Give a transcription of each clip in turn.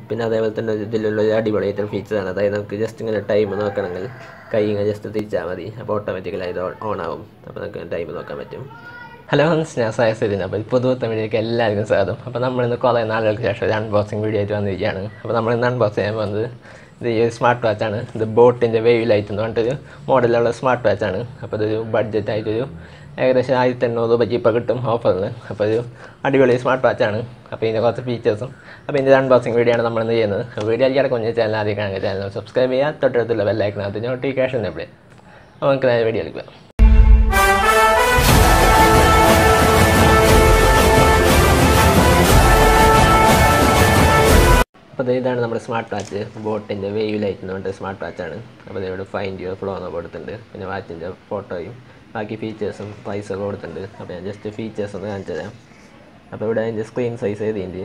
പിന്നെ അതേപോലെ തന്നെ ഇതിലുള്ള ഒരു അടിപൊളിയായിട്ടുള്ള ഫീച്ചറാണ് അതായത് നമുക്ക് ജസ്റ്റ് ഇങ്ങനെ ടൈം നോക്കണമെങ്കിൽ കൈ ഇങ്ങനെ ജസ്റ്റ് തിരിച്ചാൽ മതി അപ്പോൾ ഓട്ടോമാറ്റിക്കലി ഇത് ഓൺ ആവും അപ്പോൾ നമുക്ക് ടൈം നോക്കാൻ പറ്റും ഹലോ ഞാൻ സായസരിന് അപ്പോൾ പുതുവത്തെ വീഡിയോക്ക് എല്ലാവർക്കും സ്വാഗതം അപ്പോൾ നമ്മളിന്ന് കുറേ നാളുകൾക്ക് ശേഷം ഒരു അൺബോക്സിങ് വീഡിയോ ആയിട്ട് വന്നിരിക്കുകയാണ് അപ്പോൾ നമ്മൾ ഇന്ന് അൺബോക്സ് ചെയ്യാൻ പോകുന്നത് ഇത് ഈ സ്മാർട്ട് വാച്ചാണ് ഇത് ബോട്ടിൻ്റെ വേവ് ലൈറ്റ് എന്ന് പറഞ്ഞിട്ടൊരു മോഡലുള്ള സ്മാർട്ട് വാച്ചാണ് അപ്പോൾ ഇതൊരു ബഡ്ജറ്റ് ആയിട്ടൊരു ഏകദേശം ആയിരത്തി എണ്ണൂറ് രൂപയ്ക്ക് ഇപ്പോൾ കിട്ടും ഓഫറിൽ അപ്പോൾ ഒരു അടിപൊളി സ്മാർട്ട് വാച്ചാണ് അപ്പോൾ ഇതിൻ്റെ കുറച്ച് ഫീച്ചേഴ്സും അപ്പോൾ ഇതിൻ്റെ അൺബോക്സിങ് വീഡിയോ ആണ് നമ്മളിന്ന് ചെയ്യുന്നത് അപ്പോൾ വീഡിയോ അടിക്കാതെ കുഞ്ഞ് ചാനൽ ആദ്യം കാണുക ചാനൽ സബ്സ്ക്രൈബ് ചെയ്യുക തൊട്ടടുത്തുള്ള ബെല്ലൈക്കനകത്ത് നോട്ടിഫിക്കേഷൻ എവിടെ അപ്പോൾ നമുക്ക് നേരെ വീഡിയോ എടുക്കുക അപ്പോൾ ദേ ഇതാണ് നമ്മുടെ സ്മാർട്ട് വാച്ച് ബോട്ടിൻ്റെ വേവ് ലൈറ്റ് എന്ന് പറഞ്ഞിട്ട് സ്മാർട്ട് വാച്ചാണ് അപ്പോൾ ഇവിടെ ഫൈൻഡ് യുവർ ഫ്ലോ എന്ന് കൊടുത്തിട്ടുണ്ട് പിന്നെ വാച്ചിൻ്റെ ഫോട്ടോയും ബാക്കി ഫീച്ചേഴ്സും പ്രൈസൊക്കെ കൊടുത്തിട്ടുണ്ട് അപ്പോൾ ഞാൻ ജസ്റ്റ് ഫീച്ചേഴ്സ് ഒന്ന് കാണിച്ചു തരാം അപ്പോൾ ഇവിടെ അതിൻ്റെ സ്ക്രീൻ സൈസ് എഴുതിയിട്ടുണ്ട്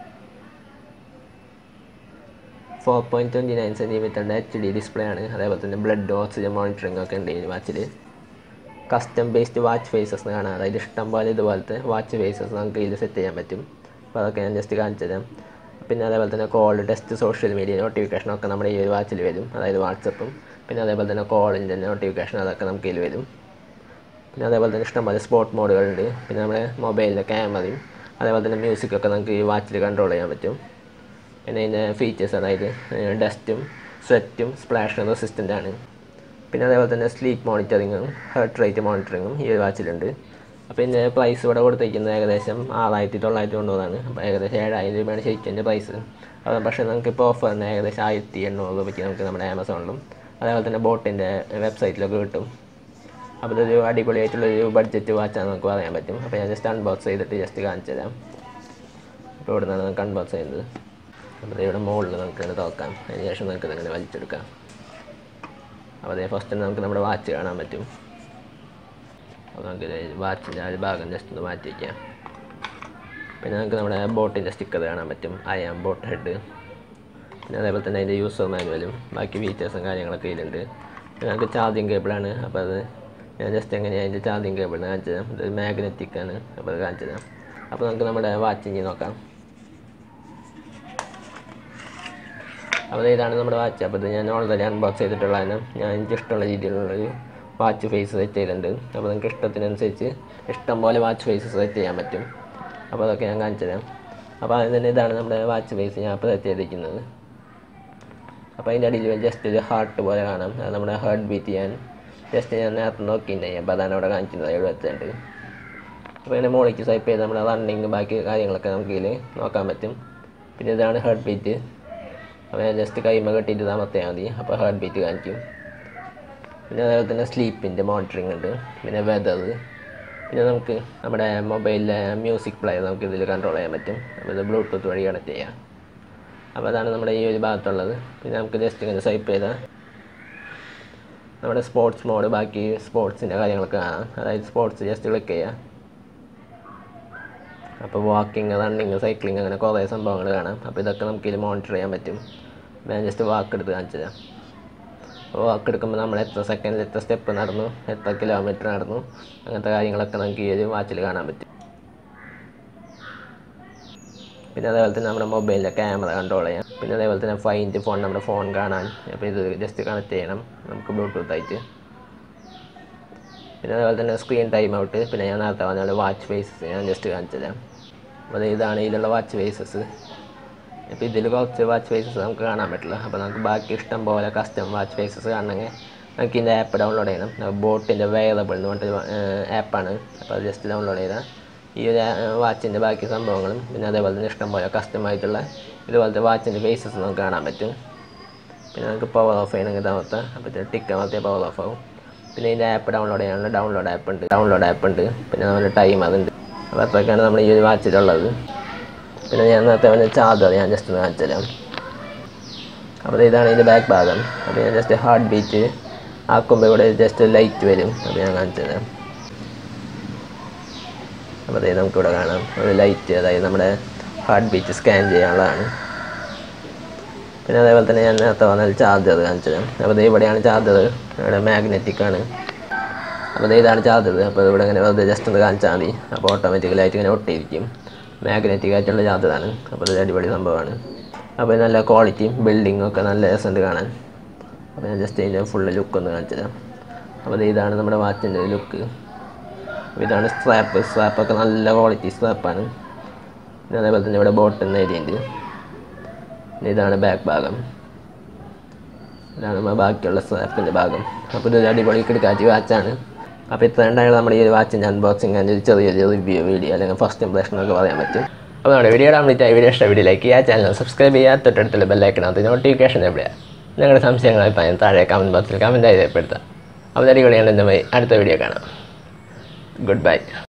ഫോർ പോയിൻറ്റ് ട്വൻറ്റി നയൻ സെൻറ്റിമീറ്ററിൻ്റെ എച്ച് ഡി ഡിസ്പ്ലേ ആണ് അതേപോലെ തന്നെ ബ്ലഡ് ഓക്സിജൻ മോണിറ്ററിംഗ് ഒക്കെ ഉണ്ട് ഈ വാച്ചിൽ കസ്റ്റം ബേസ്ഡ് വാച്ച് ഫേസസ് കാണാം അതായത് ഇഷ്ടം പോലെ ഇതുപോലത്തെ വാച്ച് ഫേസസ് നമുക്ക് ഇതിൽ സെറ്റ് ചെയ്യാൻ പറ്റും അപ്പോൾ അതൊക്കെ ഞാൻ ജസ്റ്റ് കാണിച്ചു തരാം പിന്നെ അതേപോലെ തന്നെ കോൾ ടെസ്റ്റ് സോഷ്യൽ മീഡിയ നോട്ടിഫിക്കേഷനൊക്കെ നമ്മുടെ ഈ ഒരു വാച്ചിൽ വരും അതായത് വാട്സപ്പും പിന്നെ അതേപോലെ തന്നെ കോളിൻ്റെ നോട്ടിഫിക്കേഷൻ അതൊക്കെ നമുക്ക് ഇതിൽ വരും പിന്നെ അതേപോലെ തന്നെ ഇഷ്ടംപോലെ സ്പോർട്ട് മോഡുകളുണ്ട് പിന്നെ നമ്മുടെ മൊബൈലിൻ്റെ ക്യാമറയും അതേപോലെ തന്നെ മ്യൂസിക്കൊക്കെ നമുക്ക് ഈ വാച്ചിൽ കൺട്രോൾ ചെയ്യാൻ പറ്റും പിന്നെ ഇതിൻ്റെ ഫീച്ചേഴ്സ് അതായത് ഡസ്റ്റും സ്വെറ്റും സ്പ്ലാഷ് റെസിസ്റ്റൻ്റ് ആണ് പിന്നെ അതേപോലെ തന്നെ സ്ലീപ്പ് മോണിറ്ററിങ്ങും ഹെർട്ട് റേറ്റ് മോണിറ്ററിങ്ങും ഈ ഒരു വാച്ചിലുണ്ട് അപ്പോൾ ഇതിൻ്റെ പ്രൈസ് ഇവിടെ കൊടുത്തിരിക്കുന്നത് ഏകദേശം ആറായിരത്തി തൊള്ളായിരത്തി തൊണ്ണൂറാണ് അപ്പോൾ ഏകദേശം ഏഴായിരം രൂപയാണ് ശരിക്കും എൻ്റെ പ്രൈസ് അത് പക്ഷേ നമുക്ക് ഇപ്പോൾ ഓഫറിന് ഏകദേശം ആയിരത്തി എണ്ണൂറ് രൂപയ്ക്ക് നമുക്ക് നമ്മുടെ ആമസോണിലും അതേപോലെ തന്നെ ബോട്ടിൻ്റെ വെബ്സൈറ്റിലൊക്കെ കിട്ടും അപ്പോൾ ഇതൊരു അടിപൊളിയായിട്ടുള്ളൊരു ബഡ്ജറ്റ് വാച്ചാണ് നമുക്ക് പറയാൻ പറ്റും അപ്പോൾ ഞാൻ ജസ്റ്റ് അൺബോക്സ് ചെയ്തിട്ട് ജസ്റ്റ് കാണിച്ചു തരാം അപ്പോൾ ഇവിടെ നിന്നാണ് നമുക്ക് അൺബോക്സ് ചെയ്യുന്നത് അപ്പോൾ ഇവിടെ മുകളിൽ നമുക്ക് ഇങ്ങനെ തുറക്കാം അതിന് ശേഷം നമുക്ക് ഇതിങ്ങനെ വലിച്ചെടുക്കാം അപ്പോൾ അതേ ഫസ്റ്റ് നമുക്ക് നമ്മുടെ വാച്ച് കാണാൻ പറ്റും അപ്പോൾ നമുക്ക് വാച്ചിൻ്റെ ആ ഒരു ഭാഗം ജസ്റ്റ് ഒന്ന് മാറ്റി വയ്ക്കാം പിന്നെ നമുക്ക് നമ്മുടെ ബോട്ടിൻ്റെ സ്റ്റിക്കർ കാണാൻ പറ്റും ഐ ആം ബോട്ട് ഹെഡ് പിന്നെ അതേപോലെ തന്നെ അതിൻ്റെ യൂസർ മാനുവലും ബാക്കി ഫീച്ചേഴ്സും കാര്യങ്ങളൊക്കെ ഇതിലുണ്ട് പിന്നെ നമുക്ക് ചാർജിങ് കേബിളാണ് അപ്പോൾ അത് ഞാൻ ജസ്റ്റ് എങ്ങനെയാണ് അതിൻ്റെ ചാർജിങ് കേബിൾ കാണിച്ചു തരാം ഇത് മാഗ്നറ്റിക് ആണ് അപ്പോൾ അത് കാണിച്ചു തരാം അപ്പോൾ നമുക്ക് നമ്മുടെ വാച്ചിങ് നോക്കാം അപ്പോൾ ഇതാണ് നമ്മുടെ വാച്ച് അപ്പോൾ ഇത് ഞാൻ ഓൾറെഡി അൺബോക്സ് ചെയ്തിട്ടുള്ളതാണ് ഞാൻ എനിക്ക് ഇഷ്ടമുള്ള രീതിയിലുള്ളൊരു വാച്ച് ഫേസ് സെറ്റ് ചെയ്തിട്ടുണ്ട് അപ്പോൾ നിങ്ങൾക്ക് ഇഷ്ടത്തിനനുസരിച്ച് ഇഷ്ടം പോലെ വാച്ച് ഫേസ് സെറ്റ് ചെയ്യാൻ പറ്റും അപ്പോൾ അതൊക്കെ ഞാൻ കാണിച്ചു തരാം അപ്പോൾ അതിന് തന്നെ ഇതാണ് നമ്മുടെ വാച്ച് ഫേസ് ഞാൻ ഇപ്പോൾ സെറ്റ് ചെയ്തിരിക്കുന്നത് അപ്പോൾ അതിൻ്റെ അടിയിൽ ജസ്റ്റ് ഒരു ഹാർട്ട് പോലെ കാണാം അത് നമ്മുടെ ഹാർട്ട് ബീറ്റ് ചെയ്യാൻ ജസ്റ്റ് ഞാൻ നേരത്തെ നോക്കിയിട്ടുണ്ടായി അപ്പോൾ അതാണ് അവിടെ കാണിക്കുന്നത് ഇവിടെ വെച്ചിട്ടുണ്ട് അപ്പോൾ ഇതിൻ്റെ മുകളിലേക്ക് സ്വൈപ്പ് ചെയ്ത് നമ്മുടെ റണ്ണിങ് ബാക്കി കാര്യങ്ങളൊക്കെ നമുക്ക് ഇതിൽ നോക്കാൻ പറ്റും പിന്നെ ഇതാണ് ഹാർട്ട് ബീറ്റ് അപ്പോൾ ഞാൻ ജസ്റ്റ് കൈമ കെട്ടിയിട്ട് താമസിയാൽ മതി അപ്പോൾ ഹാർട്ട് ബീറ്റ് കാണിക്കും പിന്നെ അതേപോലെ തന്നെ സ്ലീപ്പിൻ്റെ മോണിറ്ററിങ് ഉണ്ട് പിന്നെ വെതർ പിന്നെ നമുക്ക് നമ്മുടെ മൊബൈലിലെ മ്യൂസിക് പ്ലെയർ നമുക്ക് ഇതിൽ കൺട്രോൾ ചെയ്യാൻ പറ്റും അപ്പോൾ ഇത് ബ്ലൂടൂത്ത് വഴി കണക്ട് ചെയ്യാം അപ്പോൾ അതാണ് നമ്മുടെ ഈ ഒരു ഭാഗത്തുള്ളത് പിന്നെ നമുക്ക് ജസ്റ്റ് ഇങ്ങനെ സ്വൈപ്പ് ചെയ്താൽ നമ്മുടെ സ്പോർട്സ് മോഡ് ബാക്കി സ്പോർട്സിൻ്റെ കാര്യങ്ങളൊക്കെ കാണാം അതായത് സ്പോർട്സ് ജസ്റ്റ് ക്ലിക്ക് ചെയ്യുക അപ്പോൾ വാക്കിങ് റണ്ണിങ് സൈക്ലിങ് അങ്ങനെ കുറേ സംഭവങ്ങൾ കാണാം അപ്പോൾ ഇതൊക്കെ നമുക്ക് ഇതിൽ മോണിറ്റർ ചെയ്യാൻ പറ്റും ഞാൻ ജസ്റ്റ് വാക്ക് എടുത്ത് കാണിച്ചു തരാം അപ്പോൾ വാക്ക് എടുക്കുമ്പോൾ നമ്മൾ എത്ര സെക്കൻഡിൽ എത്ര സ്റ്റെപ്പ് നടന്നു എത്ര കിലോമീറ്റർ നടന്നു അങ്ങനത്തെ കാര്യങ്ങളൊക്കെ നമുക്ക് ഈ ഒരു വാച്ചിൽ കാണാൻ പറ്റും പിന്നെ അതേപോലെ തന്നെ നമ്മുടെ മൊബൈലിൻ്റെ ക്യാമറ കൺട്രോൾ ചെയ്യാം പിന്നെ അതേപോലെ തന്നെ ഫൈൻഡ് ഫോൺ നമ്മുടെ ഫോൺ കാണാൻ അപ്പോൾ ഇത് ജസ്റ്റ് കണക്ട് ചെയ്യണം നമുക്ക് ബ്ലൂടൂത്ത് ആയിട്ട് പിന്നെ അതേപോലെ തന്നെ സ്ക്രീൻ ടൈം ഔട്ട് പിന്നെ ഞാൻ നേരത്തെ പറഞ്ഞ പോലെ വാച്ച് ഫേസസ് ഞാൻ ജസ്റ്റ് കാണിച്ചു തരാം അപ്പോൾ ഇതാണ് ഇതിലുള്ള വാച്ച് ഫേസസ് ഇപ്പോൾ ഇതിൽ കുറച്ച് വാച്ച് ഫേസസ് നമുക്ക് കാണാൻ പറ്റില്ല അപ്പോൾ നമുക്ക് ബാക്കി ഇഷ്ടം പോലെ കസ്റ്റം വാച്ച് ഫേസസ് കാണണമെങ്കിൽ നമുക്ക് ഇതിൻ്റെ ആപ്പ് ഡൗൺലോഡ് ചെയ്യണം ബോട്ടിൻ്റെ വെയറബിൾ എന്ന് പറഞ്ഞിട്ട് ആപ്പാണ് അപ്പോൾ അത് ജസ്റ്റ് ഡൗൺലോഡ് ചെയ്താൽ ഈ ഒരു വാച്ചിൻ്റെ ബാക്കി സംഭവങ്ങളും പിന്നെ അതേപോലെ തന്നെ ഇഷ്ടം പോലെ കസ്റ്റമായിട്ടുള്ള ഇതുപോലത്തെ വാച്ചിൻ്റെ ഫേസസ് നമുക്ക് കാണാൻ പറ്റും പിന്നെ നമുക്ക് പവർ ഓഫ് ചെയ്യണമെങ്കിൽ താമസം അപ്പോൾ ടിക്ക് അമർത്തിയ പവർ ഓഫ് ആവും പിന്നെ ഇതിൻ്റെ ആപ്പ് ഡൗൺലോഡ് ചെയ്യാനുള്ള ഡൗൺലോഡ് ആപ്പ് ഉണ്ട് ഡൗൺലോഡ് ആപ്പ് ഉണ്ട് പിന്നെ നമ്മുടെ ടൈം അതുണ്ട് അപ്പോൾ അത്രയൊക്കെയാണ് നമ്മൾ ഈ ഒരു വാച്ചിലുള്ളത് പിന്നെ ഞാൻ നേരത്തെ അവൻ്റെ ചാർജർ ഞാൻ ജസ്റ്റ് ഒന്ന് കാണിച്ചു തരാം അപ്പോൾ ഇതാണ് ഇതിൻ്റെ ബാക്ക് ഭാഗം അപ്പോൾ ഞാൻ ജസ്റ്റ് ഹാർട്ട് ബീറ്റ് ആക്കുമ്പോൾ ഇവിടെ ജസ്റ്റ് ലൈറ്റ് വരും അപ്പോൾ ഞാൻ കാണിച്ചു തരാം അപ്പോൾ അതായത് നമുക്കിവിടെ കാണാം ഒരു ലൈറ്റ് അതായത് നമ്മുടെ ഹാർട്ട് ബീറ്റ് സ്കാൻ ചെയ്യാനുള്ളതാണ് പിന്നെ അതേപോലെ തന്നെ ഞാൻ നേരത്തെ പറഞ്ഞ ചാർജർ കാണിച്ചത് അപ്പോൾ ഇത് ഇവിടെയാണ് ചാർജർ ഇവിടെ മാഗ്നറ്റിക് ആണ് അപ്പോൾ ദേ ഇതാണ് ചാർജർ അപ്പോൾ ഇവിടെ ഇങ്ങനെ വെറുതെ ജസ്റ്റ് ഒന്ന് കാണിച്ചാൽ മതി അപ്പോൾ ഓട്ടോമാറ്റിക്കലായിട്ട് ഇങ്ങനെ ഒട്ടിയിരിക്കും മാഗ്നറ്റിക് ആയിട്ടുള്ള ചാർജറാണ് അപ്പോൾ ഇത് അടിപൊളി സംഭവമാണ് അപ്പോൾ നല്ല ക്വാളിറ്റിയും ബിൽഡിങ്ങും ഒക്കെ നല്ല രസമുണ്ട് കാണാൻ അപ്പോൾ ഞാൻ ജസ്റ്റ് ഇതിൻ്റെ ഫുള്ള് ലുക്ക് ഒന്ന് കാണിച്ചു തരാം അപ്പോൾ ദേ ഇതാണ് നമ്മുടെ വാച്ചിൻ്റെ ലുക്ക് അപ്പോൾ ഇതാണ് സ്ട്രാപ്പ് സ്ട്രാപ്പൊക്കെ നല്ല ക്വാളിറ്റി സ്ട്രാപ്പാണ് പിന്നെ അതേപോലെ തന്നെ ഇവിടെ ബോട്ടം എഴുതിയുണ്ട് പിന്നെ ഇതാണ് ബാക്ക് ഭാഗം ഇതാണ് നമ്മുടെ ബാക്കിയുള്ള സ്ട്രാപ്പിൻ്റെ ഭാഗം അപ്പോൾ ഇതൊരു അടിപൊളി കിടക്കാച്ചി വാച്ചാണ് അപ്പോൾ ഇത്ര ഉണ്ടായിരുന്നു നമ്മുടെ ഈ ഒരു വാച്ചിൻ്റെ അൺബോക്സിങ് അതിൻ്റെ ഒരു ചെറിയൊരു റിവ്യൂ വീഡിയോ അല്ലെങ്കിൽ ഫസ്റ്റ് ഇംപ്രഷൻ ഒക്കെ പറയാൻ പറ്റും അപ്പോൾ നമ്മുടെ വീഡിയോ കംപ്ലീറ്റ് ആയി വീഡിയോ ഇഷ്ടം വീഡിയോ ലൈക്ക് ചെയ്യുക ചാനൽ സബ്സ്ക്രൈബ് ചെയ്യുക തൊട്ടടുത്തുള്ള ബെല്ലൈക്കണത്ത് നോട്ടിഫിക്കേഷൻ എവിടെയാണ് നിങ്ങളുടെ സംശയങ്ങൾ അഭിപ്രായം താഴെ കമൻറ്റ് ബോക്സിൽ കമൻറ്റായി രേഖപ്പെടുത്താം അപ്പോൾ അടിപൊളിയാണ് എൻ്റെ അടുത്ത വീഡിയോ കാണാം ഗുഡ് ബൈ